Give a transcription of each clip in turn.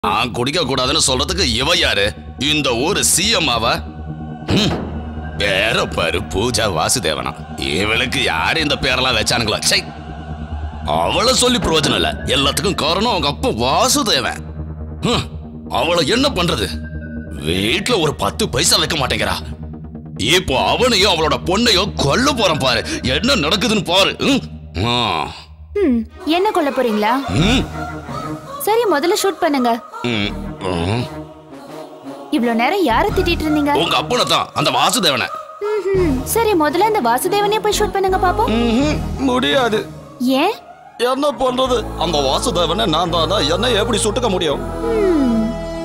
நான் குடிக்க கூடாதுன்னு சொல்றதுக்கு இவ யாரு இந்த ஊரு சிஎம் அவ ம், பேர பாரு பூஜா வாசுதேவனா இவளுக்கு யாரு இந்த பேரெல்லாம் வச்சானுங்களா சை அவளை சொல்லி பிரயோஜனம் இல்ல எல்லாத்துக்கும் காரணம் அவங்க அப்பா வாசுதேவன் ஹம், அவளை என்ன பண்றது வீட்ல ஒரு பத்து பைசா வைக்க மாட்டேங்கிறா இப்போ அவனையும் அவளோட பொண்ணையும் கொல்ல போறான் பாரு என்ன நடக்குதுன்னு பாரு ம். ஆ. ம் என்ன கொல்ல போறீங்களா ம். சரி முதல்ல ஷூட் பண்ணுங்க ம். ம். இவ்ளோ நேரம் யார திட்டிட்டு இருந்தீங்க உங்க அப்பனை தான் அந்த வாசுதேவனை ம்ஹும். சரி முதல்ல இந்த வாசுதேவனே போய் ஷூட் பண்ணுங்க பாப்போம் முடியாது ஏன் என்ன பண்றது அந்த வாசுதேவனை நான் தானா என்ன எப்படி சுட்டுக்க முடியும் ம்.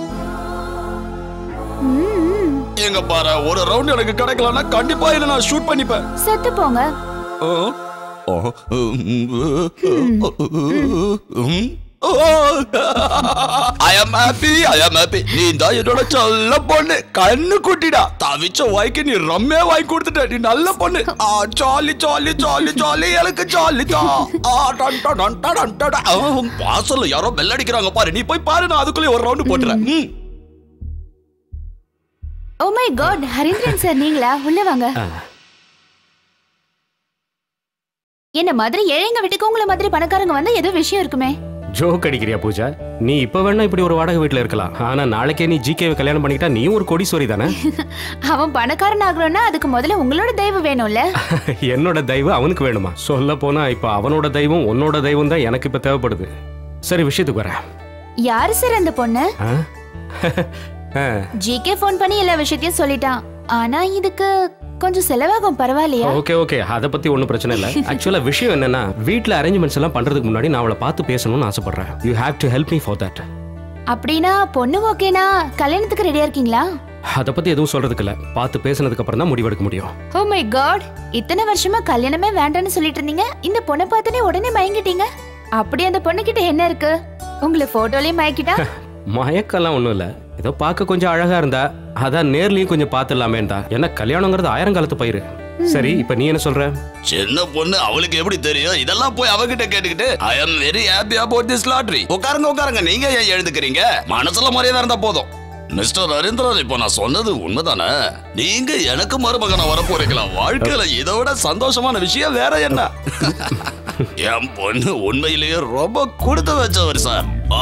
ம். எங்க பாரு ஒரு ரவுண்ட் எனக்கு கிடைக்கலன்னா கண்டிப்பா இதை நான் ஷூட் பண்ணிப்பேன் செத்து போங்க ஐ am happy I am happy நீ தான் என்னோட சொல்ல பொண்ணு கண்ணு குட்டிடா தவிச்ச வாய்க்கு நீ ரம்மே வாங்கி கொடுத்துட்ட நீ நல்ல பொண்ணு ஆ ஜாலி ஜாலி ஜாலி ஜாலி எனக்கு ஜாலி தான் ஆ டன் டன் டன் டன் டன் டன். ஆ, வாசல்ல யாரோ பெல் அடிக்கிறாங்க பாரு நீ போய் பாரு நான் அதுக்குள்ளே ஒரு ரவுண்ட் போட்டுறேன் ம். Oh my god Harindran sir நீங்களா உள்ள வாங்க என்ன மாதிரி ஏழைங்க வீட்டுக்கு உங்களை மாதிரி பணக்காரங்க வந்தா ஏதோ விஷயம் இருக்குமே ஜோக் அடிக்கிறியா பூஜா நீ இப்ப வேணா இப்படி ஒரு வாடகை வீட்ல இருக்கலாம் ஆனா நாளைக்கே நீ ஜிகேவை கல்யாணம் பண்ணிக்கிட்டா நீயும் ஒரு கோடீஸ்வரி தானே அவன் பணக்காரன் ஆகணும்னா அதுக்கு முதல்ல உங்களோட தெய்வம் வேணும்ல என்னோட தெய்வம் அவனுக்கு வேணுமா சொல்ல போனா இப்ப அவனோட தெய்வம் உன்னோட தெய்வம் தான் எனக்கு இப்ப தேவைப்படுது சரி விஷயத்துக்கு வரேன் யாரு சார் அந்த பொண்ணு ஆ? ஆ, ஜிகே ஃபோன் பண்ணி எல்லா விஷயத்தையும் சொல்லிட்டான் ஆனா இதுக்கு கொஞ்சம் செலவாகும் பரவாயில்லையா ஓகே ஓகே அதை பத்தி ஒன்றும் பிரச்சனை இல்லை ஆக்சுவலா விஷயம் என்னன்னா வீட்ல அரேஞ்ச்மெண்ட்ஸ் எல்லாம் பண்றதுக்கு முன்னாடி நான் அவளை பார்த்து பேசணும்னு ஆசைப்படுறேன் you have to help me for that அப்படின்னா பொண்ணு ஓகேனா கல்யாணத்துக்கு ரெடியா இருக்கீங்களா அதை பத்தி எதுவும் சொல்றதுக்கு இல்ல பார்த்து பேசினதுக்கு அப்புறம் தான் முடிவெடுக்க முடியும் ஓ மை காட் இத்தனை வருஷமா கல்யாணமே வேண்டாம்னு சொல்லிட்டு இருந்தீங்க இந்த பொண்ணை பார்த்தனே உடனே மயங்கிட்டீங்க அப்படி அந்த பொண்ணு கிட்ட என்ன இருக்கு உங்களை போட்டோலயும் மயக்கிட்டா மயக்கெல்லாம் ஒன்றும் இல்லை ஏதோ பார்க்க கொஞ்சம் அழகா இருந்தா அதான் நேர்லயும் கொஞ்சம் பார்த்துடலாமேன்னு தான் ஏன்னா கல்யாணங்கிறது ஆயிரம் காலத்து பயிர் சரி இப்போ நீ என்ன சொல்ற சின்ன பொண்ணு அவளுக்கு எப்படி தெரியும் இதெல்லாம் போய் அவகிட்ட கேட்டுக்கிட்டு I am very happy about this lottery உட்காருங்க உட்காருங்க நீங்க ஏன் எழுதுக்கிறீங்க மனசுல மரியாதை இருந்தா போதும் மிஸ்டர் நரேந்திரன் இப்போ நான் சொன்னது உண்மைதானே நீங்க எனக்கு மருமகனா வர போறீங்களா வாழ்க்கையில இதை விட சந்தோஷமான விஷயம் வேற என்ன என் பொண்ணு உண்மையிலேயே ரொம்ப கொடுத்து வச்சவர் சார் ஆ,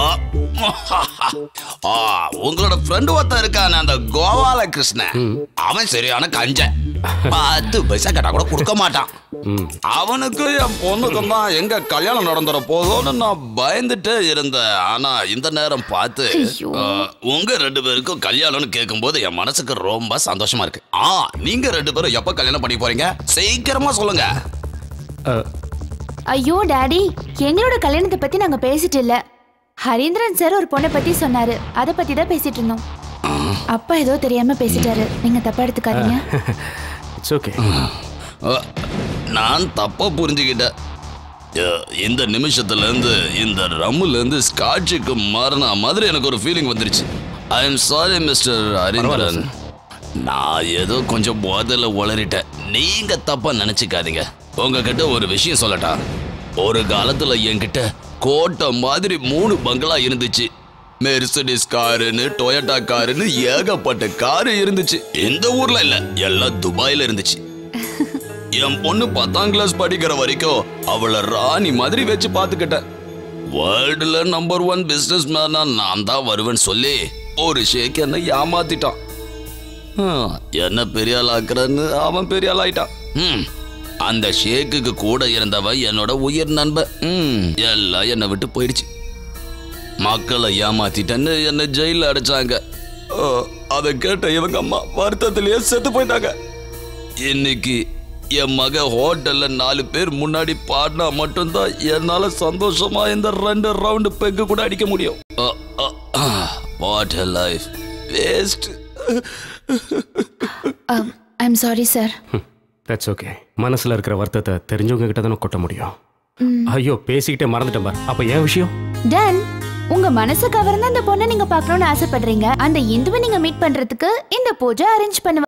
ஆ, உங்களோட ஃப்ரெண்டு ஒருத்தன் இருக்கான அந்த கோபால கிருஷ்ணன் அவன் சரியான கஞ்சன் பத்து பைசா கேட்டா கூட கொடுக்க மாட்டான் ம் அவனுக்கு என் பொண்ணுக்கும் தான் எங்க கல்யாணம் நடந்துற போதும்னு நான் பயந்துட்டே இருந்தேன் ஆனா இந்த நேரம் பார்த்து ஐயோ. அஹ், உங்க ரெண்டு பேருக்கும் கல்யாணம்னு கேட்கும்போது என் மனசுக்கு ரொம்ப சந்தோஷமா இருக்கு ஆ நீங்க ரெண்டு பேரும் எப்ப கல்யாணம் பண்ணி போறீங்க சீக்கிரமா சொல்லுங்க அஹ், ஐயோ டாடி எங்களோட கல்யாணத்தை பத்தி நாங்க பேசிட்டு இல்ல ஹரீந்திரன் சார் ஒரு பொண்ணை பத்தி சொன்னாரு அத பத்தி தான் பேசிட்டு இருந்தோம் அப்பா ஏதோ தெரியாம பேசிட்டாரு நீங்க தப்பா எடுத்துக்காதீங்க இட்ஸ் ஓகே அஹ், நான் தப்பா புரிஞ்சுக்கிட்டேன் அஹ், இந்த நிமிஷத்துல இருந்து இந்த ரம்முல இருந்து ஸ்காட்சுக்கு மாறின மாதிரி எனக்கு ஒரு ஃபீலிங் வந்துருச்சு I am sorry mister Harindran நான் ஏதோ கொஞ்சம் போதையில உளறிட்டேன் நீங்க தப்பா நினைச்சுக்காதீங்க உங்ககிட்ட ஒரு விஷயம் சொல்லட்டா ஒரு காலத்துல என்கிட்ட கோட்டை மாதிரி மூணு பங்களா இருந்துச்சு மெர்சடிஸ் காருன்னு டொயட்டா காருன்னு ஏகப்பட்ட காரு இருந்துச்சு இந்த ஊர்ல இல்ல எல்லாம் துபாயில இருந்துச்சு என் பொண்ணு பத்தாம் கிளாஸ் படிக்கிற வரைக்கும் அவளை ராணி மாதிரி வச்சு பார்த்துக்கிட்டேன் வேர்ல்டுல நம்பர் ஒன் பிசினஸ் மேனா நான் தான் வருவேன்னு சொல்லி ஒரு ஷேக் என்ன ஏமாத்திட்டான் ஹம், என்ன பெரிய ஆள் ஆக்குறன்னு அவன் பெரிய ஆள் ஆயிட்டான் ஹம், அந்த ஷேக்குக்கு கூட இருந்தவன் என்னோட உயிர் நண்பன் ஹம், எல்லாம் என்னை விட்டு போயிடுச்சு மக்களை ஏமாத்திட்டேன்னு என்னை ஜெயில அடைச்சாங்க ஓ, அதை கேட்ட இவங்க அம்மா வருத்தத்திலேயே செத்து போயிட்டாங்க இன்னைக்கு என் மக ஹோட்டல்ல நாலு பேர் முன்னாடி பாடினா மட்டும்தான் என்னால சந்தோஷமா இந்த ரெண்டு ரவுண்டு பெக்கு கூட அடிக்க முடியும் what life waste I'm sorry sir that's okay மனசுல இருக்கிற வருத்தத்தை தெரிஞ்சவங்க கிட்ட தானே கொட்ட முடியும் ஐயோ பேசிக்கிட்டே மறந்துட்டேன் பார் அப்ப ஏன் விஷயம் டன் உங்க மனசு கவர்ந்த அந்த பொண்ணை நீங்க பார்க்கணும்னு ஆசைப்படுறீங்க அந்த இந்துவை நீங்க மீட் பண்றதுக்கு இந்த பூஜை அரேஞ்ச் பண்ணுவாங்க